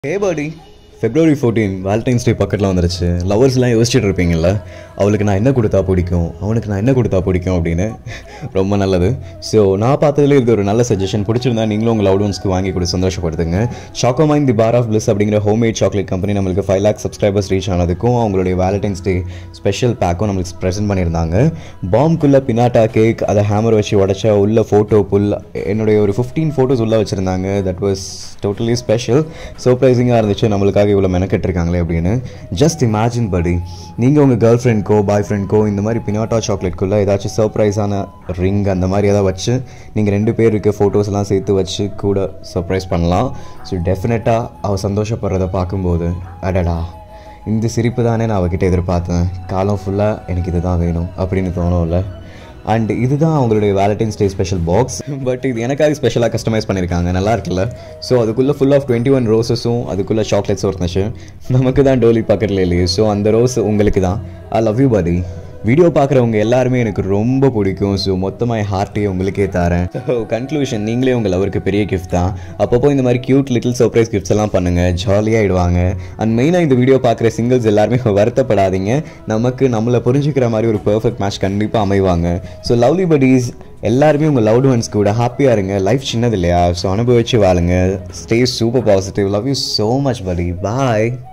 ஹே buddy February fourteen Valentine's day பக்கத்தில் வந்துருச்சு லவர்ஸ்லாம் யோசிச்சுட்டு இருப்பீங்கல்ல அவளுக்கு நான் என்ன கொடுத்தா பிடிக்கும் அவனுக்கு நான் என்ன கொடுத்தா பிடிக்கும் அப்படின்னு ரொம்ப நல்லது ஸோ நான் பார்த்ததுல இது ஒரு நல்ல சஜஷன் பிடிச்சிருந்தா நீங்களும் உங்கள் லவ் ஒன்ஸ்க்கு வாங்கி கொடுத்து சந்தோஷப்படுத்துங்க சாக்கோமைன் தி பார் ஆஃப் பிளிஸ் அப்படிங்கிற ஹோம்மேட் சாக்லேட் கம்பெனி நம்மளுக்கு ஃபைவ் லேக் சப்ஸ்கிரைபர்ஸ் ரீச் ஆனதுக்கும் அவங்களுடைய வேலண்டைன்ஸ் டே ஸ்பெஷல் பேக்கும் நம்மளுக்கு ப்ரெசென்ட் பண்ணியிருந்தாங்க பாம்குள்ளே பினாட்டா கேக் அதை ஹேமர் வச்சு உடச்சா உள்ள ஃபோட்டோ புல் என்னுடைய ஒரு ஃபிஃப்டீன் ஃபோட்டோஸ் உள்ளே வச்சுருந்தாங்க தட் வாஸ் டோட்டலி ஸ்பெஷல் சர்ப்ரைசிங்காக இருந்துச்சு நம்மளுக்காக இவ்வளோ மெனக்கெட்டிருக்காங்களே அப்படின்னு ஜஸ்ட் இமேஜின் படி நீங்கள் உங்கள் கேர்ள் ஃப்ரெண்ட்க்கோ பாய் ஃப்ரெண்ட்க்கோ இந்த மாதிரி பினாட்டா சாக்லேட்குள்ளே ஏதாச்சும் சர்ப்ரைஸான ரிங் அந்த மாதிரி ஏதாவது வச்சு நீங்கள் ரெண்டு பேருக்கு ஃபோட்டோஸ்லாம் சேர்த்து வச்சு கூட சர்ப்ரைஸ் பண்ணலாம் ஸோ டெஃபினட்டாக அவள் சந்தோஷப்படுறத பார்க்கும்போது அடடா இந்த சிரிப்பு தானே நான் அவகிட்ட எதிர்பார்த்தேன் காலம் ஃபுல்லாக எனக்கு இதுதான் வேணும் அப்படின்னு தோணும்ல அண்ட் இதுதான் அவங்களுடைய Valentine's day special box but இது எனக்காக ஸ்பெஷலாக கஸ்டமைஸ் பண்ணியிருக்காங்க நல்லா இருக்குல்ல ஸோ அதுக்குள்ளே ஃபுல் ஆஃப் டுவெண்ட்டி ஒன் ரோசஸும் அதுக்குள்ளே சாக்லேட்ஸும் இருந்துச்சு நமக்கு தான் டோலி பக்கத்தில் இல்லையே ஸோ அந்த ரோஸ் உங்களுக்கு தான் I love you buddy video பார்க்குறவங்க எல்லாருமே எனக்கு ரொம்ப பிடிக்கும் ஸோ மொத்தமாக ஹார்ட்டே உங்களுக்கே தரேன் ஸோ கன்க்ளூஷன் நீங்களே உங்கள் லவருக்கு பெரிய கிஃப்ட் தான் அப்பப்போ இந்த மாதிரி க்யூட் லிட்டில் சர்ப்ரைஸ் கிஃப்ட்ஸ் எல்லாம் பண்ணுங்கள் ஜாலியாகிடுவாங்க அண்ட் மெயினாக இந்த வீடியோ பார்க்குற சிங்கிள்ஸ் எல்லாருமே வருத்தப்படாதீங்க நமக்கு நம்மளை புரிஞ்சுக்கிற மாதிரி ஒரு பர்ஃபெக்ட் மேட்ச் கண்டிப்பாக அமைவாங்க ஸோ லவ்லி buddies எல்லாருமே உங்கள் லவ்டு ஒன்ஸ் கூட ஹாப்பியாக இருங்க லைஃப் சின்னது இல்லையா ஸோ அனுபவிச்சு வாழுங்க stay super positive love you so much buddy bye